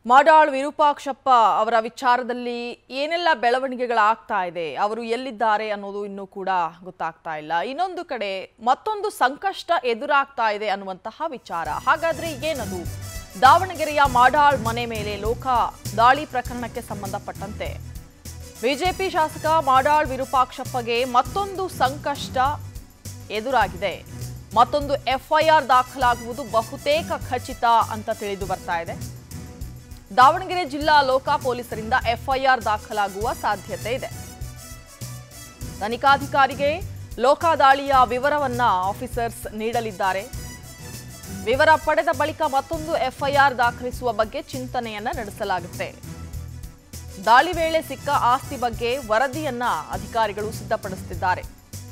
ಮಾಡಾಳ್ ವಿರೂಪಾಕ್ಷಪ್ಪ ಅವರ ವಿಚಾರದಲ್ಲಿ ಏನೆಲ್ಲ ಬೆಳವಣಿಗೆಗಳಾಗ್ತಾ ಇದೆ ಅವರು ಎಲ್ಲಿದ್ದಾರೆ ಅನ್ನೋದು ಇನ್ನೂ ಕೂಡ ಗೊತ್ತಾಗ್ತಾ ಇಲ್ಲ ಇನ್ನೊಂದು ಕಡೆ ಮತ್ತೊಂದು ಸಂಕಷ್ಟ ಎದುರಾಗ್ತಾ ಇದೆ ಅನ್ನುವಂತಹ ವಿಚಾರ ಹಾಗಾದ್ರೆ ಏನದು ದಾವಣಗೆರೆಯ ಮಾಡಾಳ್ ಮನೆ ಮೇಲೆ ಲೋಕ ದಾಳಿ ಪ್ರಕರಣಕ್ಕೆ ಸಂಬಂಧಪಟ್ಟಂತೆ ಬಿಜೆಪಿ ಶಾಸಕ ಮಾಡಾಳ್ ವಿರೂಪಾಕ್ಷಪ್ಪಗೆ ಮತ್ತೊಂದು ಸಂಕಷ್ಟ ಎದುರಾಗಿದೆ ಮತ್ತೊಂದು ಎಫ್ಐಆರ್ ದಾಖಲಾಗುವುದು ಬಹುತೇಕ ಖಚಿತ ಅಂತ ತಿಳಿದು ಬರ್ತಾ ಇದೆ ದಾವಣಗೆರೆ ಜಿಲ್ಲಾ ಲೋಕ ಪೊಲೀಸರಿಂದ ಎಫ್ಐಆರ್ ದಾಖಲಾಗುವ ಸಾಧ್ಯತೆ ಇದೆ ತನಿಖಾಧಿಕಾರಿಗೆ ಲೋಕ ದಾಳಿಯ ವಿವರವನ್ನ ಆಫೀಸರ್ಸ್ ನೀಡಲಿದ್ದಾರೆ ವಿವರ ಪಡೆದ ಬಳಿಕ ಮತ್ತೊಂದು ಎಫ್ಐಆರ್ ದಾಖಲಿಸುವ ಬಗ್ಗೆ ಚಿಂತನೆಯನ್ನ ನಡೆಸಲಾಗುತ್ತೆ ದಾಳಿ ವೇಳೆ ಸಿಕ್ಕ ಆಸ್ತಿ ಬಗ್ಗೆ ವರದಿಯನ್ನ ಅಧಿಕಾರಿಗಳು ಸಿದ್ಧಪಡಿಸುತ್ತಿದ್ದಾರೆ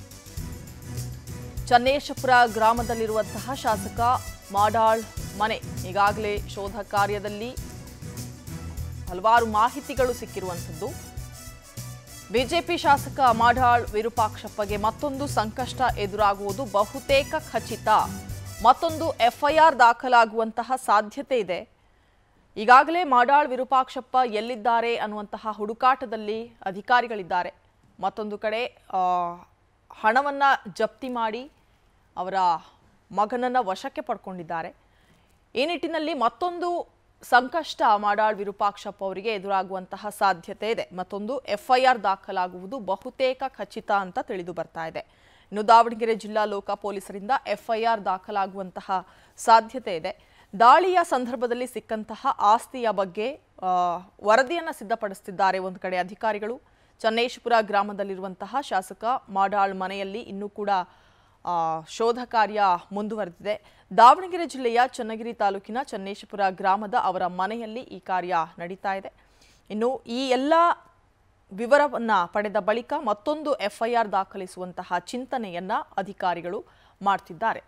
ಚನ್ನೇಶಪುರ ಗ್ರಾಮದಲ್ಲಿರುವಂತಹ ಶಾಸಕ ಮಾಡಾಳ್ ಮನೆ ಈಗಾಗಲೇ ಶೋಧ ಕಾರ್ಯದಲ್ಲಿ ಹಲವಾರು ಮಾಹಿತಿಗಳು ಸಿಕ್ಕಿರುವಂಥದ್ದು ಬಿಜೆಪಿ ಶಾಸಕ ಮಾಡಾಳ್ ವಿರೂಪಾಕ್ಷಪ್ಪಗೆ ಮತ್ತೊಂದು ಸಂಕಷ್ಟ ಎದುರಾಗುವುದು ಬಹುತೇಕ ಖಚಿತ ಮತ್ತೊಂದು ಎಫ್ಐಆರ್ ದಾಖಲಾಗುವಂತಹ ಸಾಧ್ಯತೆ ಇದೆ ಈಗಾಗಲೇ ಮಾಡಾಳ್ ವಿರೂಪಾಕ್ಷಪ್ಪ ಎಲ್ಲಿದ್ದಾರೆ ಅನ್ನುವಂತಹ ಹುಡುಕಾಟದಲ್ಲಿ ಅಧಿಕಾರಿಗಳಿದ್ದಾರೆ ಮತ್ತೊಂದು ಕಡೆ ಆ, ಹಣವನ್ನ ಜಪ್ತಿ ಮಾಡಿ ಅವರ ಮಗನನ್ನ ವಶಕ್ಕೆ ಪಡ್ಕೊಂಡಿದ್ದಾರೆ ಈ ನಿಟ್ಟಿನಲ್ಲಿ ಮತ್ತೊಂದು ಸಂಕಷ್ಟ ಮಾಡಾಳ್ ವಿರೂಪಾಕ್ಷಪ್ಪ ಅವರಿಗೆ ಎದುರಾಗುವಂತಹ ಸಾಧ್ಯತೆ ಇದೆ ಮತ್ತೊಂದು ಎಫ್ಐಆರ್ ದಾಖಲಾಗುವುದು ಬಹುತೇಕ ಖಚಿತ ಅಂತ ತಿಳಿದು ಬರ್ತಾ ಇದೆ ಇನ್ನು ದಾವಣಗೆರೆ ಜಿಲ್ಲಾ ಲೋಕ ಪೊಲೀಸರಿಂದ ಎಫ್ಐಆರ್ ದಾಖಲಾಗುವಂತಹ ಸಾಧ್ಯತೆ ಇದೆ ದಾಳಿಯ ಸಂದರ್ಭದಲ್ಲಿ ಸಿಕ್ಕಂತಹ ಆಸ್ತಿಯ ಬಗ್ಗೆ ಆ, ವರದಿಯನ್ನ ಸಿದ್ಧಪಡಿಸುತ್ತಿದ್ದಾರೆ ಒಂದು ಕಡೆ ಅಧಿಕಾರಿಗಳು ಚನ್ನೇಶಪುರ ಗ್ರಾಮದಲ್ಲಿರುವಂತಹ ಶಾಸಕ ಮಾಡಾಳ್ ಮನೆಯಲ್ಲಿ ಇನ್ನೂ ಕೂಡ ಆ, ಶೋಧ ಕಾರ್ಯ ಮುಂದುವರೆದಿದೆ ದಾವಣಗೆರೆ ಜಿಲ್ಲೆಯ ಚನ್ನಗಿರಿ ತಾಲೂಕಿನ ಚನ್ನೇಶಪುರ ಗ್ರಾಮದ ಅವರ ಮನೆಯಲ್ಲಿ ಈ ಕಾರ್ಯ ನಡೀತಾ ಇದೆ ಇನ್ನು ಈ ಎಲ್ಲ ವಿವರವನ್ನ ಪಡೆದ ಬಳಿಕ ಮತ್ತೊಂದು ಎಫ್ಐಆರ್ ದಾಖಲಿಸುವಂತಹ ಚಿಂತನೆಯನ್ನ ಅಧಿಕಾರಿಗಳು ಮಾಡ್ತಿದ್ದಾರೆ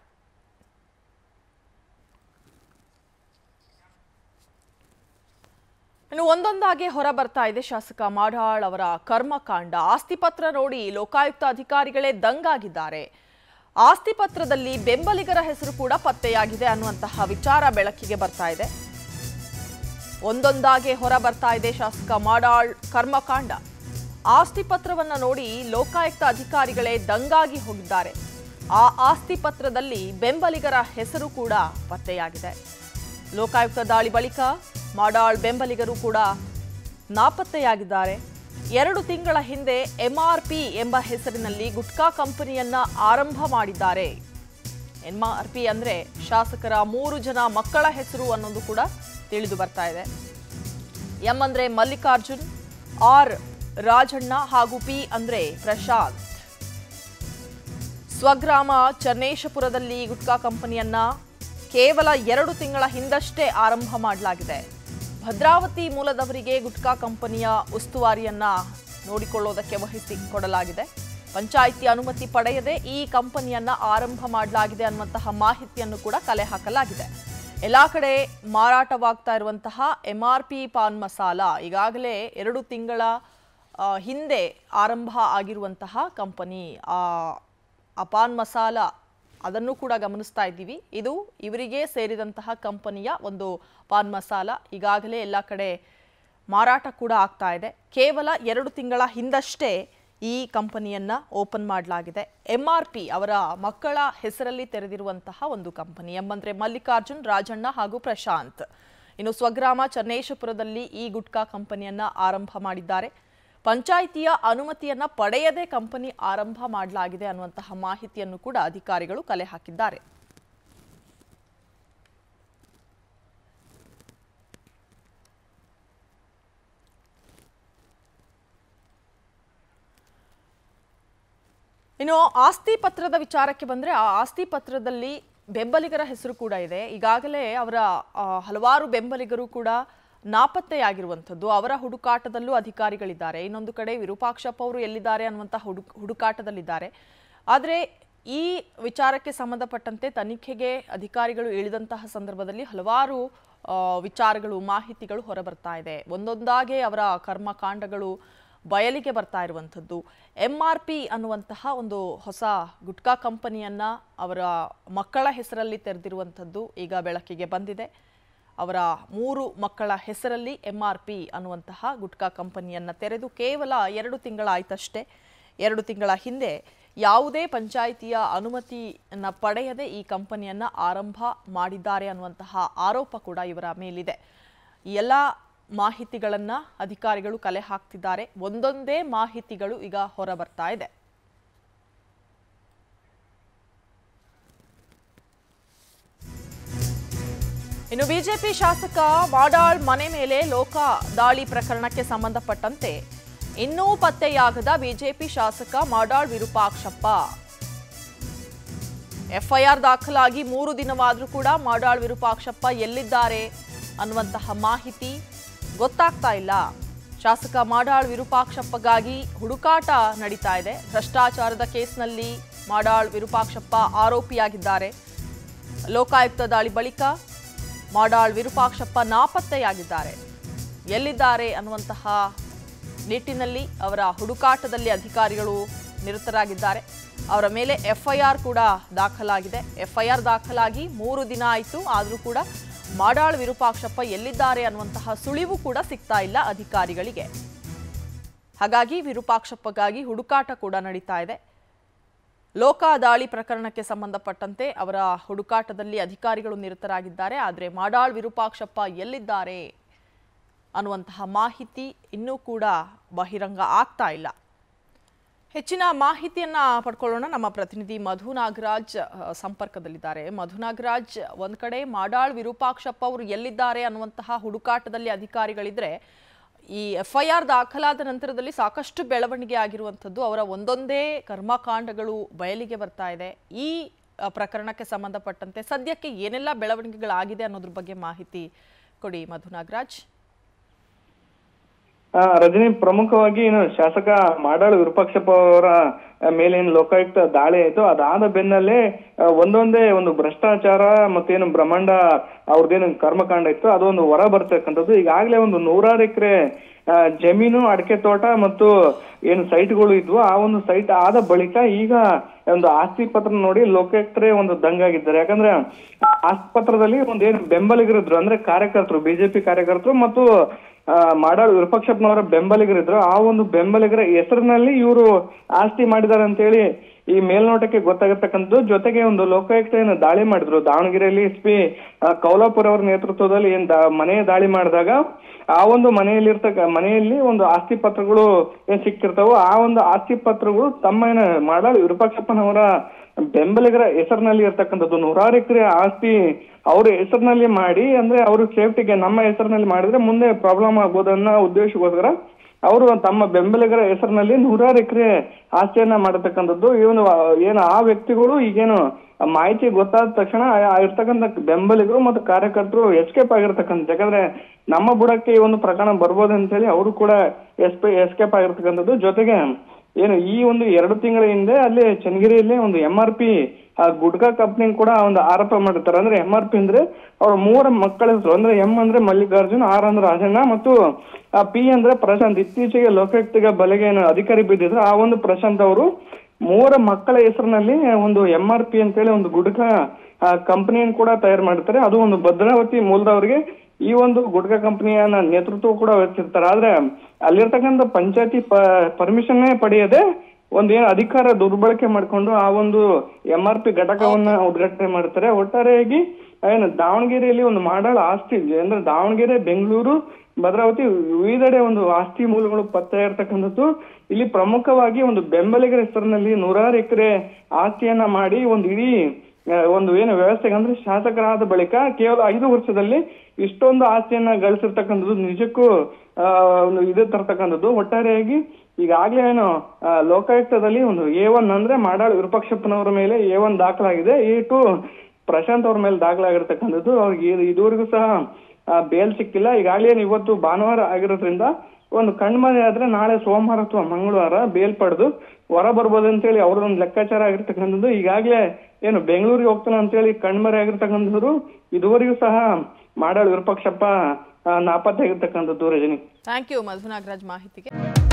ಇನ್ನು ಒಂದೊಂದಾಗಿ ಹೊರ ಬರ್ತಾ ಇದೆ ಶಾಸಕ ಮಾಡಾಳ್ ಅವರ ಕರ್ಮಕಾಂಡ ಆಸ್ತಿ ಪತ್ರ ನೋಡಿ ಲೋಕಾಯುಕ್ತ ಅಧಿಕಾರಿಗಳೇ ದಂಗಾಗಿದ್ದಾರೆ ಆಸ್ತಿ ಪತ್ರದಲ್ಲಿ ಬೆಂಬಲಿಗರ ಹೆಸರು ಕೂಡ ಪತ್ತೆಯಾಗಿದೆ ಅನ್ನುವಂತಹ ವಿಚಾರ ಬೆಳಕಿಗೆ ಬರ್ತಾ ಇದೆ ಒಂದೊಂದಾಗೆ ಹೊರ ಬರ್ತಾ ಇದೆ ಶಾಸಕ ಮಾಡಾಳ್ ಕರ್ಮಕಾಂಡ ಆಸ್ತಿ ಪತ್ರವನ್ನ ನೋಡಿ ಲೋಕಾಯುಕ್ತ ಅಧಿಕಾರಿಗಳೇ ದಂಗಾಗಿ ಹೋಗಿದ್ದಾರೆ ಆ ಆಸ್ತಿ ಪತ್ರದಲ್ಲಿ ಬೆಂಬಲಿಗರ ಹೆಸರು ಕೂಡ ಪತ್ತೆಯಾಗಿದೆ ಲೋಕಾಯುಕ್ತ ದಾಳಿ ಬಳಿಕ ಮಾಡಾಳ್ ಬೆಂಬಲಿಗರು ಕೂಡ ನಾಪತ್ತೆಯಾಗಿದ್ದಾರೆ ಎರಡು ತಿಂಗಳ ಹಿಂದೆ ಎಂಆರ್ಪಿ ಎಂಬ ಹೆಸರಿನಲ್ಲಿ ಗುಟ್ಕಾ ಕಂಪನಿಯನ್ನ ಆರಂಭ ಮಾಡಿದ್ದಾರೆ ಎಂಆರ್ಪಿ ಅಂದ್ರೆ ಶಾಸಕರ ಮೂರು ಜನ ಮಕ್ಕಳ ಹೆಸರು ಅನ್ನೋದು ಕೂಡ ತಿಳಿದು ಬರ್ತಾ ಇದೆ ಎಂ ಅಂದ್ರೆ ಮಲ್ಲಿಕಾರ್ಜುನ್ ಆರ್ ರಾಜಣ್ಣ ಹಾಗೂ ಪಿ ಅಂದ್ರೆ ಪ್ರಶಾಂತ್ ಸ್ವಗ್ರಾಮ ಚನ್ನೇಶಪುರದಲ್ಲಿ ಗುಟ್ಕಾ ಕಂಪನಿಯನ್ನ ಕೇವಲ ಎರಡು ತಿಂಗಳ ಹಿಂದಷ್ಟೇ ಆರಂಭ ಮಾಡಲಾಗಿದೆ ಭದ್ರಾವತಿ ಮೂಲದವರಿಗೆ ಗುಟ್ಕಾ ಕಂಪನಿಯ ಉಸ್ತುವಾರಿಯನ್ನ ನೋಡಿಕೊಳ್ಳೋದಕ್ಕೆ ವಹಿಸಿ ಕೊಡಲಾಗಿದೆ ಪಂಚಾಯಿತಿ ಅನುಮತಿ ಪಡೆಯದೆ ಈ ಕಂಪನಿಯನ್ನ ಆರಂಭ ಮಾಡಲಾಗಿದೆ ಅನ್ನುವಂತಹ ಮಾಹಿತಿಯನ್ನು ಕೂಡ ಕಲೆ ಹಾಕಲಾಗಿದೆ ಎಲ್ಲಾ ಕಡೆ ಮಾರಾಟವಾಗ್ತಾ ಇರುವಂತಹ ಎಂಆರ್ಪಿ ಪಾನ್ ಮಸಾಲ ಈಗಾಗಲೇ ಎರಡು ತಿಂಗಳ ಆ, ಹಿಂದೆ ಆರಂಭ ಆಗಿರುವಂತಹ ಕಂಪನಿ ಆ ಆ ಪಾನ್ ಮಸಾಲ ಅದನ್ನು ಕೂಡ ಗಮನಿಸ್ತಾ ಇದ್ದೀವಿ ಇದು ಇವರಿಗೆ ಸೇರಿದಂತಹ ಕಂಪನಿಯ ಒಂದು ಪಾನ್ ಮಸಾಲ ಈಗಾಗಲೇ ಎಲ್ಲ ಕಡೆ ಮಾರಾಟ ಕೂಡ ಆಗ್ತಾ ಇದೆ ಕೇವಲ ಎರಡು ತಿಂಗಳ ಹಿಂದಷ್ಟೇ ಈ ಕಂಪನಿಯನ್ನ ಓಪನ್ ಮಾಡಲಾಗಿದೆ ಎಂ ಆರ್ ಪಿ ಅವರ ಮಕ್ಕಳ ಹೆಸರಲ್ಲಿ ತೆರೆದಿರುವಂತಹ ಒಂದು ಕಂಪನಿ ಎಂಬಂದ್ರೆ ಮಲ್ಲಿಕಾರ್ಜುನ್ ರಾಜಣ್ಣ ಹಾಗೂ ಪ್ರಶಾಂತ್ ಇನ್ನು ಸ್ವಗ್ರಾಮ ಚನ್ನೇಶಪುರದಲ್ಲಿ ಈ ಗುಟ್ಕಾ ಕಂಪನಿಯನ್ನ ಆರಂಭ ಮಾಡಿದ್ದಾರೆ ಪಂಚಾಯಿತಿಯ ಅನುಮತಿಯನ್ನ ಪಡೆಯದೆ ಕಂಪನಿ ಆರಂಭ ಮಾಡಲಾಗಿದೆ ಅನ್ನುವಂತಹ ಮಾಹಿತಿಯನ್ನು ಕೂಡ ಅಧಿಕಾರಿಗಳು ಕಲೆ ಹಾಕಿದ್ದಾರೆ ಇನ್ನು ಆಸ್ತಿ ಪತ್ರದ ವಿಚಾರಕ್ಕೆ ಬಂದ್ರೆ ಆ ಆಸ್ತಿ ಪತ್ರದಲ್ಲಿ ಬೆಂಬಲಿಗರ ಹೆಸರು ಕೂಡ ಇದೆ ಈಗಾಗಲೇ ಅವರ ಆ, ಹಲವಾರು ಬೆಂಬಲಿಗರು ಕೂಡ ನಾಪತ್ತೆಯಾಗಿರುವಂಥದ್ದು ಅವರ ಹುಡುಕಾಟದಲ್ಲೂ ಅಧಿಕಾರಿಗಳಿದ್ದಾರೆ ಇನ್ನೊಂದು ಕಡೆ ವಿರೂಪಾಕ್ಷಪ್ಪ ಅವರು ಎಲ್ಲಿದ್ದಾರೆ ಅನ್ನುವಂಥ ಹುಡು ಹುಡುಕಾಟದಲ್ಲಿದ್ದಾರೆ ಆದರೆ ಈ ವಿಚಾರಕ್ಕೆ ಸಂಬಂಧಪಟ್ಟಂತೆ ತನಿಖೆಗೆ ಅಧಿಕಾರಿಗಳು ಇಳಿದಂತಹ ಸಂದರ್ಭದಲ್ಲಿ ಹಲವಾರು ಆ, ವಿಚಾರಗಳು ಮಾಹಿತಿಗಳು ಹೊರಬರ್ತಾ ಇದೆ ಒಂದೊಂದಾಗೆ ಅವರ ಕರ್ಮಕಾಂಡಗಳು ಬಯಲಿಗೆ ಬರ್ತಾ ಇರುವಂಥದ್ದು ಎಂ ಆರ್ ಪಿ ಅನ್ನುವಂತಹ ಒಂದು ಹೊಸ ಗುಟ್ಕಾ ಕಂಪನಿಯನ್ನ ಅವರ ಮಕ್ಕಳ ಹೆಸರಲ್ಲಿ ತೆರೆದಿರುವಂಥದ್ದು ಈಗ ಬೆಳಕಿಗೆ ಬಂದಿದೆ ಅವರ ಮೂರು ಮಕ್ಕಳ ಹೆಸರಲ್ಲಿ ಎಂ ಆರ್ ಪಿ ಅನ್ನುವಂತಹ ಗುಟ್ಕಾ ಕಂಪನಿಯನ್ನು ತೆರೆದು ಕೇವಲ ಎರಡು ತಿಂಗಳಾಯ್ತಷ್ಟೇ ಎರಡು ತಿಂಗಳ ಹಿಂದೆ ಯಾವುದೇ ಪಂಚಾಯಿತಿಯ ಅನುಮತಿಯನ್ನು ಪಡೆಯದೆ ಈ ಕಂಪನಿಯನ್ನು ಆರಂಭ ಮಾಡಿದ್ದಾರೆ ಅನ್ನುವಂತಹ ಆರೋಪ ಕೂಡ ಇವರ ಮೇಲಿದೆ ಈ ಎಲ್ಲ ಮಾಹಿತಿಗಳನ್ನು ಅಧಿಕಾರಿಗಳು ಕಲೆ ಹಾಕ್ತಿದ್ದಾರೆ ಒಂದೊಂದೇ ಮಾಹಿತಿಗಳು ಈಗ ಹೊರ ಬರ್ತಾ ಇದೆ ಇನ್ನು ಬಿಜೆಪಿ ಶಾಸಕ ಮಾಡಾಳ್ ಮನೆ ಮೇಲೆ ಲೋಕ ದಾಳಿ ಪ್ರಕರಣಕ್ಕೆ ಸಂಬಂಧಪಟ್ಟಂತೆ ಇನ್ನೂ ಪತ್ತೆಯಾಗದ ಬಿಜೆಪಿ ಶಾಸಕ ಮಾಡಾಳ್ ವಿರೂಪಾಕ್ಷಪ್ಪ ಎಫ್ಐಆರ್ ದಾಖಲಾಗಿ ಮೂರು ದಿನವಾದರೂ ಕೂಡ ಮಾಡಾಳ್ ವಿರೂಪಾಕ್ಷಪ್ಪ ಎಲ್ಲಿದ್ದಾರೆ ಅನ್ನುವಂತಹ ಮಾಹಿತಿ ಗೊತ್ತಾಗ್ತಾ ಇಲ್ಲ ಶಾಸಕ ಮಾಡಾಳ್ ವಿರೂಪಾಕ್ಷಪ್ಪಗಾಗಿ ಹುಡುಕಾಟ ನಡೀತಾ ಇದೆ ಭ್ರಷ್ಟಾಚಾರದ ಕೇಸ್ನಲ್ಲಿ ಮಾಡಾಳ್ ವಿರೂಪಾಕ್ಷಪ್ಪ ಆರೋಪಿಯಾಗಿದ್ದಾರೆ ಲೋಕಾಯುಕ್ತ ದಾಳಿ ಬಳಿಕ ಮಾಡಾಳ್ ವಿರೂಪಾಕ್ಷಪ್ಪ ನಾಪತ್ತೆಯಾಗಿದ್ದಾರೆ ಎಲ್ಲಿದ್ದಾರೆ ಅನ್ನುವಂತಹ ನಿಟ್ಟಿನಲ್ಲಿ ಅವರ ಹುಡುಕಾಟದಲ್ಲಿ ಅಧಿಕಾರಿಗಳು ನಿರತರಾಗಿದ್ದಾರೆ ಅವರ ಮೇಲೆ ಎಫ್ಐಆರ್ ಕೂಡ ದಾಖಲಾಗಿದೆ ಎಫ್ಐಆರ್ ದಾಖಲಾಗಿ ಮೂರು ದಿನ ಆಯಿತು ಆದರೂ ಕೂಡ ಮಾಡಾಳ್ ವಿರೂಪಾಕ್ಷಪ್ಪ ಎಲ್ಲಿದ್ದಾರೆ ಅನ್ನುವಂತಹ ಸುಳಿವು ಕೂಡ ಸಿಗ್ತಾ ಇಲ್ಲ ಅಧಿಕಾರಿಗಳಿಗೆ ಹಾಗಾಗಿ ವಿರೂಪಾಕ್ಷಪ್ಪಗಾಗಿ ಹುಡುಕಾಟ ಕೂಡ ನಡೀತಾ ಇದೆ ಲೋಕ ದಾಳಿ ಪ್ರಕರಣಕ್ಕೆ ಸಂಬಂಧಪಟ್ಟಂತೆ ಅವರ ಹುಡುಕಾಟದಲ್ಲಿ ಅಧಿಕಾರಿಗಳು ನಿರತರಾಗಿದ್ದಾರೆ ಆದರೆ ಮಾಡಾಳ್ ವಿರೂಪಾಕ್ಷಪ್ಪ ಎಲ್ಲಿದ್ದಾರೆ ಅನ್ನುವಂತಹ ಮಾಹಿತಿ ಇನ್ನೂ ಕೂಡ ಬಹಿರಂಗ ಆಗ್ತಾ ಇಲ್ಲ ಹೆಚ್ಚಿನ ಮಾಹಿತಿಯನ್ನ ಪಡ್ಕೊಳ್ಳೋಣ ನಮ್ಮ ಪ್ರತಿನಿಧಿ ಮಧು ನಾಗರಾಜ್ ಅಹ್, ಸಂಪರ್ಕದಲ್ಲಿದ್ದಾರೆ ಮಧು ನಾಗರಾಜ್ ಒಂದ್ ಕಡೆ ಮಾಡಾಳ್ ವಿರೂಪಾಕ್ಷಪ್ಪ ಅವರು ಎಲ್ಲಿದ್ದಾರೆ ಅನ್ನುವಂತಹ ಹುಡುಕಾಟದಲ್ಲಿ ಅಧಿಕಾರಿಗಳಿದ್ರೆ ಈ ಎಫ್ಐಆರ್ ದಾಖಲಾದ ನಂತರದಲ್ಲಿ ಸಾಕಷ್ಟು ಬೆಳವಣಿಗೆ ಆಗಿರುವಂಥದ್ದು ಅವರ ಒಂದೊಂದೇ ಕರ್ಮಕಾಂಡಗಳು ಬಯಲಿಗೆ ಬರ್ತಾ ಇದೆ ಈ ಅಹ್, ಪ್ರಕರಣಕ್ಕೆ ಸಂಬಂಧಪಟ್ಟಂತೆ ಸದ್ಯಕ್ಕೆ ಏನೆಲ್ಲ ಬೆಳವಣಿಗೆಗಳಾಗಿದೆ ಅನ್ನೋದ್ರ ಬಗ್ಗೆ ಮಾಹಿತಿ ಕೊಡಿ ಮಧು ನಾಗರಾಜ್ ಆ, ರಜನಿ ಪ್ರಮುಖವಾಗಿ ಏನು ಶಾಸಕ ಮಾಡಾಳು ವಿರೂಪಾಕ್ಷಪ್ಪ ಅವರ ಮೇಲೆ ಏನು ಲೋಕಾಯುಕ್ತ ದಾಳಿ ಆಯ್ತು ಅದಾದ ಬೆನ್ನಲ್ಲೇ ಆ, ಒಂದೊಂದೇ ಒಂದು ಭ್ರಷ್ಟಾಚಾರ ಮತ್ತೇನು ಬ್ರಹ್ಮಾಂಡ ಅವ್ರದ್ದೇನು ಕರ್ಮಕಾಂಡ ಇತ್ತು ಅದೊಂದು ಹೊರ ಬರ್ತಕ್ಕಂಥದ್ದು ಈಗಾಗಲೇ ಒಂದು ನೂರಾರು ಎಕರೆ ಜಮೀನು ಅಡಿಕೆ ತೋಟ ಮತ್ತು ಏನು ಸೈಟ್ಗಳು ಇದ್ವು ಆ ಒಂದು ಸೈಟ್ ಆದ ಬಳಿಕ ಈಗ ಒಂದು ಆಸ್ತಿ ಪತ್ರ ನೋಡಿ ಲೋಕಾಯುಕ್ತರೇ ಒಂದು ದಂಗಾಗಿದ್ದಾರೆ ಯಾಕಂದ್ರೆ ಆ ಆಸ್ತಿ ಪತ್ರದಲ್ಲಿ ಒಂದು ಏನು ಬೆಂಬಲಿಗರಿದ್ರು ಅಂದ್ರೆ ಕಾರ್ಯಕರ್ತರು ಬಿಜೆಪಿ ಕಾರ್ಯಕರ್ತರು ಮತ್ತು ಆ, ಮಾಡಾಳು ವಿರೂಪಾಕ್ಷಪ್ಪನವರ ಬೆಂಬಲಿಗರಿದ್ರು ಆ ಒಂದು ಬೆಂಬಲಿಗರ ಹೆಸರಿನಲ್ಲಿ ಇವರು ಆಸ್ತಿ ಮಾಡಿದ್ದಾರೆ ಅಂತೇಳಿ ಈ ಮೇಲ್ನೋಟಕ್ಕೆ ಗೊತ್ತಾಗಿರ್ತಕ್ಕಂಥದ್ದು ಜೊತೆಗೆ ಒಂದು ಲೋಕಾಯುಕ್ತ ಏನು ದಾಳಿ ಮಾಡಿದ್ರು ದಾವಣಗೆರೆಯಲ್ಲಿ ಎಸ್ ಪಿ ಕೌಲಾಪುರ್ ಅವರ ನೇತೃತ್ವದಲ್ಲಿ ಏನ್ ದಾ- ಮನೆ ದಾಳಿ ಮಾಡಿದಾಗ ಆ ಒಂದು ಮನೆಯಲ್ಲಿ ಇರ್ತಕ್ಕ ಮನೆಯಲ್ಲಿ ಒಂದು ಆಸ್ತಿ ಪತ್ರಗಳು ಏನ್ ಸಿಕ್ಕಿರ್ತಾವೋ ಆ ಒಂದು ಆಸ್ತಿ ಪತ್ರಗಳು ತಮ್ಮ ಏನ ಮಾಡಾಳು ವಿರೂಪಾಕ್ಷಪ್ಪನವರ ಬೆಂಬಲಿಗರ ಹೆಸರಿನಲ್ಲಿ ಇರ್ತಕ್ಕಂಥದ್ದು ನೂರಾರು ಎಕರೆ ಆಸ್ತಿ ಅವ್ರ ಹೆಸರಿನಲ್ಲಿ ಮಾಡಿ ಅಂದ್ರೆ ಅವ್ರ ಸೇಫ್ಟಿಗೆ ನಮ್ಮ ಹೆಸರಿನಲ್ಲಿ ಮಾಡಿದ್ರೆ ಮುಂದೆ ಪ್ರಾಬ್ಲಮ್ ಆಗ್ಬೋದನ್ನ ಉದ್ದೇಶಕ್ಕೋಸ್ಕರ ಅವರು ತಮ್ಮ ಬೆಂಬಲಿಗರ ಹೆಸರಿನಲ್ಲಿ ನೂರಾರು ಎಕರೆ ಆಸ್ತಿಯನ್ನ ಮಾಡತಕ್ಕಂಥದ್ದು ಇವನು ಆ, ಏನು ಆ ವ್ಯಕ್ತಿಗಳು ಈಗೇನು ಆ ಮಾಹಿತಿ ಗೊತ್ತಾದ ತಕ್ಷಣ ಆ- ಆ ಇರ್ತಕ್ಕಂಥ ಬೆಂಬಲಿಗರು ಮತ್ತು ಕಾರ್ಯಕರ್ತರು ಎಸ್ಕೇಪ್ ಆಗಿರ್ತಕ್ಕಂಥ ಯಾಕಂದ್ರೆ ನಮ್ಮ ಬುಡಕ್ಕೆ ಈ ಒಂದು ಪ್ರಕರಣ ಬರ್ಬೋದು ಅಂತೇಳಿ ಅವರು ಕೂಡ ಎಸ್ಪೆ ಎಸ್ಕೇಪ್ ಆಗಿರ್ತಕ್ಕಂಥದ್ದು ಜೊತೆಗೆ ಏನು ಈ ಒಂದು ಎರಡು ತಿಂಗಳ ಹಿಂದೆ ಅಲ್ಲಿ ಚನ್ನಗಿರಿಯಲ್ಲಿ ಒಂದು M R P gutka company ಕೂಡ ಒಂದು ಆರೋಪ ಮಾಡಿರ್ತಾರೆ ಅಂದ್ರೆ ಎಂ ಆರ್ ಪಿ ಅಂದ್ರೆ ಅವ್ರ ಮೂವರ ಮಕ್ಕಳ ಹೆಸರು ಅಂದ್ರೆ ಎಂ ಅಂದ್ರೆ ಮಲ್ಲಿಕಾರ್ಜುನ್ ಆರ್ ಅಂದ್ರೆ ರಾಜಣ್ಣ ಮತ್ತು ಪಿ ಅಂದ್ರೆ ಪ್ರಶಾಂತ್ ಇತ್ತೀಚೆಗೆ ಲೋಕಾಯುಕ್ತಗೆ ಬಲೆಗೆ ಏನು ಅಧಿಕಾರಿ ಬಿದ್ದಿದ್ರು ಆ ಒಂದು ಪ್ರಶಾಂತ್ ಅವರು ಮೂವರ ಮಕ್ಕಳ ಹೆಸರಿನಲ್ಲಿ ಒಂದು ಎಂ ಆರ್ ಪಿ ಅಂತೇಳಿ ಒಂದು ಗುಡ್ಕಾ ಕಂಪನಿಯನ್ನು ಕೂಡ ತಯಾರು ಮಾಡ್ತಾರೆ ಅದು ಒಂದು ಭದ್ರಾವತಿ ಮೂಲದವರಿಗೆ ಈ ಒಂದು ಗುಡ್ಕಾ ಕಂಪನಿಯ ನೇತೃತ್ವ ಕೂಡ ವಹಿಸಿರ್ತಾರೆ ಆದ್ರೆ ಅಲ್ಲಿರ್ತಕ್ಕಂಥ ಪಂಚಾಯತಿ ಪರ್ಮಿಷನ್ನೇ ಪಡೆಯದೆ ಒಂದು ಏನು ಅಧಿಕಾರ ದುರ್ಬಳಕೆ ಮಾಡ್ಕೊಂಡು ಆ ಒಂದು ಎಂ ಆರ್ ಪಿ ಘಟಕವನ್ನ ಉದ್ಘಾಟನೆ ಮಾಡ್ತಾರೆ ಒಟ್ಟಾರೆಯಾಗಿ ಏನು ದಾವಣಗೆರೆಯಲ್ಲಿ ಒಂದು ಮಾಡಾಳ ಆಸ್ತಿ ಇದೆ ಅಂದ್ರೆ ದಾವಣಗೆರೆ ಬೆಂಗಳೂರು ಭದ್ರಾವತಿ ವಿವಿಧೆಡೆ ಒಂದು ಆಸ್ತಿ ಮೂಲಗಳು ಪತ್ತೆ ಇರ್ತಕ್ಕಂಥದ್ದು ಇಲ್ಲಿ ಪ್ರಮುಖವಾಗಿ ಒಂದು ಬೆಂಬಲಿಗರ ಹೆಸರಿನಲ್ಲಿ ನೂರಾರು ಎಕರೆ ಆಸ್ತಿಯನ್ನ ಮಾಡಿ ಒಂದು ಇಡೀ ಆ, ಒಂದು ಏನು ವ್ಯವಸ್ಥೆಗೆ ಅಂದ್ರೆ ಶಾಸಕರಾದ ಬಳಿಕ ಕೇವಲ ಐದು ವರ್ಷದಲ್ಲಿ ಇಷ್ಟೊಂದು ಆಸ್ತಿಯನ್ನ ಗಳಿಸಿರ್ತಕ್ಕಂಥದ್ದು ನಿಜಕ್ಕೂ ಆ, ಒಂದು ಇದು ತರ್ತಕ್ಕಂಥದ್ದು ಒಟ್ಟಾರೆಯಾಗಿ ಈಗಾಗಲೇ ಏನು ಆ, ಲೋಕಾಯುಕ್ತದಲ್ಲಿ ಒಂದು ಎ ಒನ್ ಅಂದ್ರೆ ಮಾಡಾಳು ವಿರೂಪಾಕ್ಷಪ್ಪನವರ ಮೇಲೆ ಎ ಒನ್ ದಾಖಲಾಗಿದೆ ಎ ಟು ಪ್ರಶಾಂತ್ ಅವ್ರ ಮೇಲೆ ದಾಖಲಾಗಿರ್ತಕ್ಕಂಥದ್ದು ಅವ್ರಿಗೆ ಇದು- ಇದುವರೆಗೂ ಸಹ ಆ, ಬೇಲ್ ಸಿಕ್ಕಿಲ್ಲ ಈಗಾಗಲೇ ಇವತ್ತು ಭಾನುವಾರ ಆಗಿರೋದ್ರಿಂದ ಒಂದು ಕಣ್ಮರೆ ಆದ್ರೆ ನಾಳೆ ಸೋಮವಾರ ಅಥವಾ ಮಂಗಳವಾರ ಬೇಲ್ ಪಡೆದು ಹೊರ ಬರ್ಬೋದು ಅಂತೇಳಿ ಅವ್ರ ಒಂದು ಲೆಕ್ಕಾಚಾರ ಆಗಿರ್ತಕ್ಕಂಥದ್ದು ಈಗಾಗಲೇ ಏನು ಬೆಂಗಳೂರಿಗೆ ಹೋಗ್ತಾನೆ ಅಂತೇಳಿ ಕಣ್ಮರೆ ಆಗಿರ್ತಕ್ಕಂಥದ್ದು ಇದುವರೆಗೂ ಸಹ ಮಾಡಾಳು ವಿರೂಪಾಕ್ಷಪ್ಪ ಆ, ನಾಪತ್ತೆ ಆಗಿರ್ತಕ್ಕಂಥದ್ದು ರಜನಿ ಥ್ಯಾಂಕ್ ಯು ಮಧು ನಾಗರಾಜ್ ಮಾಹಿತಿಗೆ